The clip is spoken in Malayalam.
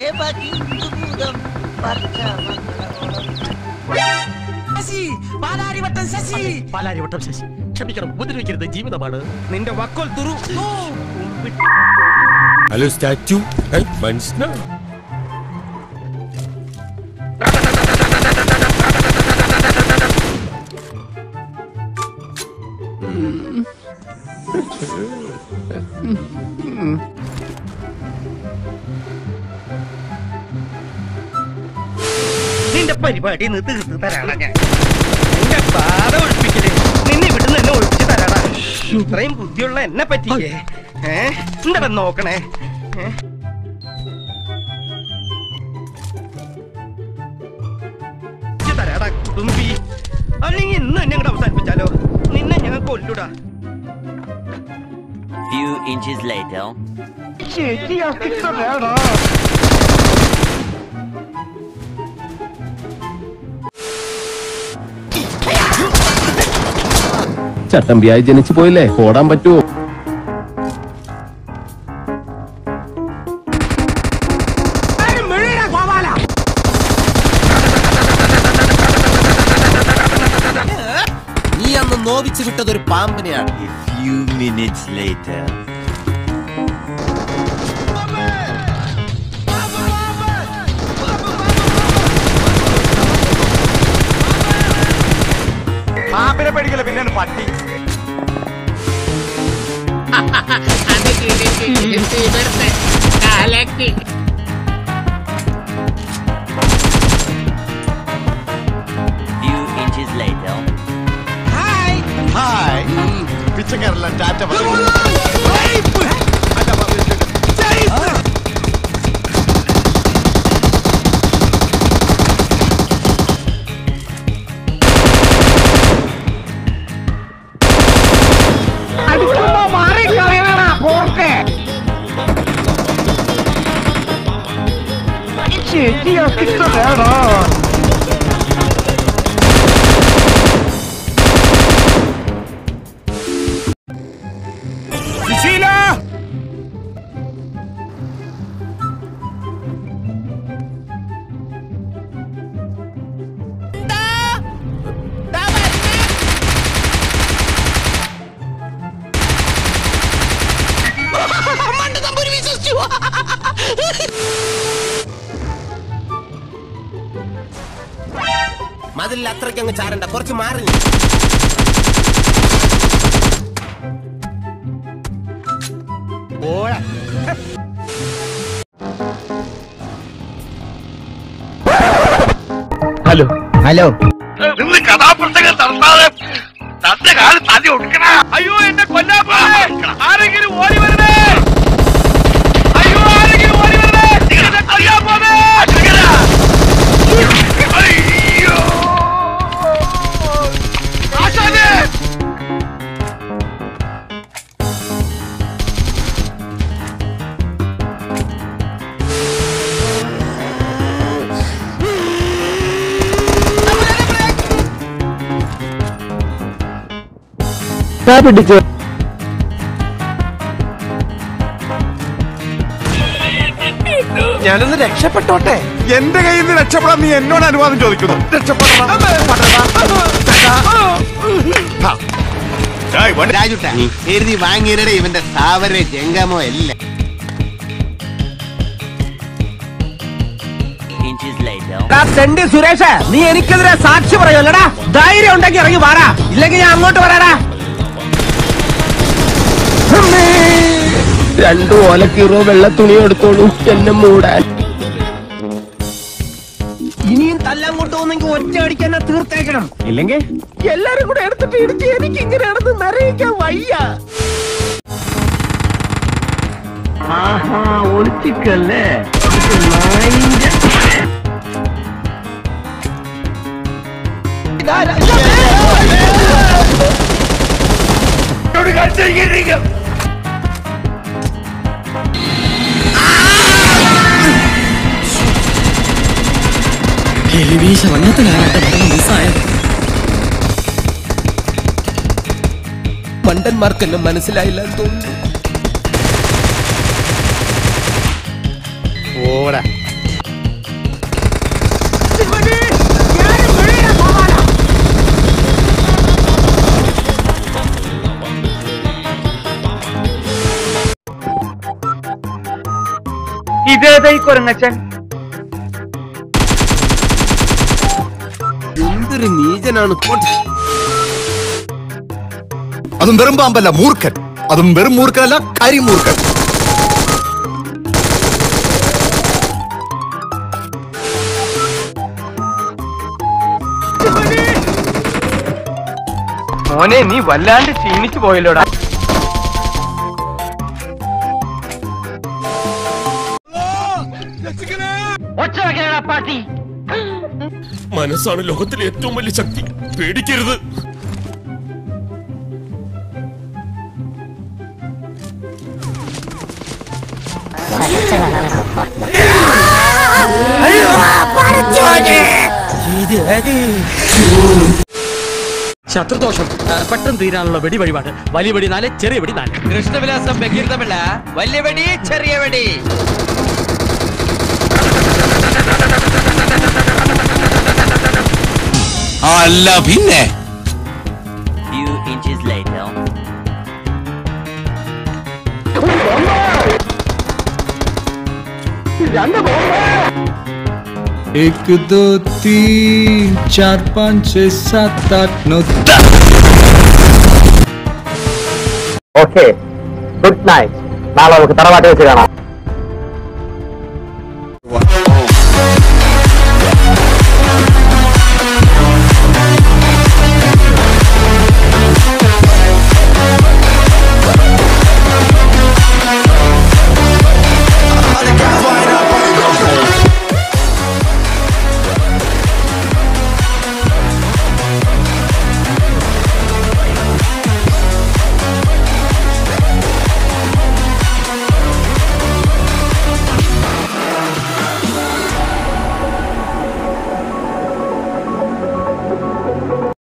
ശശി പാലാരിവട്ടം ശശി പാലാരിവട്ടം ശശി ക്ഷമിക്കണം ഉപദ്രവിക്കരുത് ജീവിതമാണ് നിന്റെ വക്കോൽ തുറു ഹലോ സ്റ്റാച്ചു മനസ്സിലാ നിന്റെ പരിപാടി ഒന്ന് തീർത്ത് തരാടാ ഞാൻ നിന്റെ ബാധ ഒഴിപ്പിക്കല് നിന്നെ ഇവിടുന്ന് എന്നെ ഒഴിച്ചു തരാടാ ഇത്രയും ബുദ്ധിയുള്ള എന്നെ പറ്റിയേ ഏ എന്താ നോക്കണേ ഏ? ഒഴിച്ച് തരാടാ കുടുംബി അല്ലെങ്കിൽ ഇന്ന് എന്നെ അങ്ങോട്ട് അവസാനിപ്പിച്ചാലോ നിന്നെ ഞാൻ കൊല്ലുടാ Few inches later. ചട്ടമ്പിയായി ജനിച്ചു പോയില്ലേ ഓടാൻ പറ്റുമോ നീ അന്ന് നോവിച്ചു വിട്ടത് ഒരു പാമ്പിനെയാണ് A few minutes later. പാമ്പിനെ പേടിക്കല പിന്നെ പട്ടി Few inches later. പിച്ചക്കാരെല്ലാം ടാറ്റ പറഞ്ഞു മതിലിൽ അത്രയ്ക്ക് അങ്ങ് ചാരണ്ട കുറച്ച് മാറി ഹലോ ഹലോ നിന്ന് കഥാപ്രസംഗം നടത്താതെ തന്റെ കാല് തല്ലി ഒടുക്കണ അയ്യോ എന്നെ കൊല്ലാൻ ആരെങ്കിലും ഓടി വരണേ അയ്യോ ആരെങ്കിലും ഓടി വരണേ എന്നെ കൊല്ലാൻ പോണേ അയ്യോ ആശാനെ പിടിച്ചു ഞാനൊന്ന് രക്ഷപ്പെട്ടോട്ടെ എന്റെ കയ്യിൽ നിന്ന് രക്ഷപ്പെടാൻ നീ എന്നോട് അനുവാദം ചോദിക്കുന്നു രാജുട്ട എഴുതി വാങ്ങിയരുടെ ഇവന്റെ സ്ഥാവര ജംഗമോ എല്ലാം Inches later. തെണ്ടി സുരേഷ് നീ എനിക്കെതിരെ സാക്ഷി പറയുമല്ലടാ ധൈര്യം ഉണ്ടെങ്കിൽ ഇറങ്ങി വാടാ ഇല്ലെങ്കിൽ ഞാൻ അങ്ങോട്ട് വരാടാ രണ്ടു ഓലക്കീറോ വെള്ള തുണി എടുത്തോളൂ എന്നെ മൂടാൻ ഇനിയും തല്ലാൻ കൊണ്ടുപോകുന്നെങ്കിൽ ഒറ്റ അടിക്കാൻ എന്നെ തീർത്തേക്കണം ഇല്ലെങ്കിൽ എല്ലാരും കൂടെ എടുത്തിട്ട് ഇടിച്ച് എനിക്ക് ഇങ്ങനെയാണെന്ന് നിറയിക്കാൻ വയ്യ ആഹാ ഒളിച്ചിക്കല്ലേ മണ്ടന്മാർക്കെല്ലാം മനസ്സിലായില്ല എന്ന് തോന്നുന്നു ഓടാ ഇതേതായി കൊരങ്ങച്ചൻ എന്തൊരു നീചനാണ് അതും വെറും പാമ്പല്ല മൂർഖൻ അതും വെറും മൂർഖനല്ല കരിമൂർഖൻ മോനെ നീ വല്ലാണ്ട് ക്ഷീണിച്ചു പോയല്ലോടാ മനസ്സാണ് ലോകത്തിലെ ഏറ്റവും വലിയ ശക്തി പേടിക്കരുത് ശത്രുദോഷം ആ, പെട്ടെന്ന് തീരാനുള്ള വെടി വഴിപാട് വലിയ വെടി നാല് ചെറിയ വെടി നാല് കൃഷ്ണവിലാസം ബഹിർദമില്ല വലിയ വെടി ചെറിയ വെടി അല്ല പിന്നെ Few inches later. एक दो तीन चार पाँच छः सात आठ नौ ഓക്കെ ഗുഡ് നൈറ്റ് നാളെ നമുക്ക് തറവാട്ടി വെച്ച് കാണാം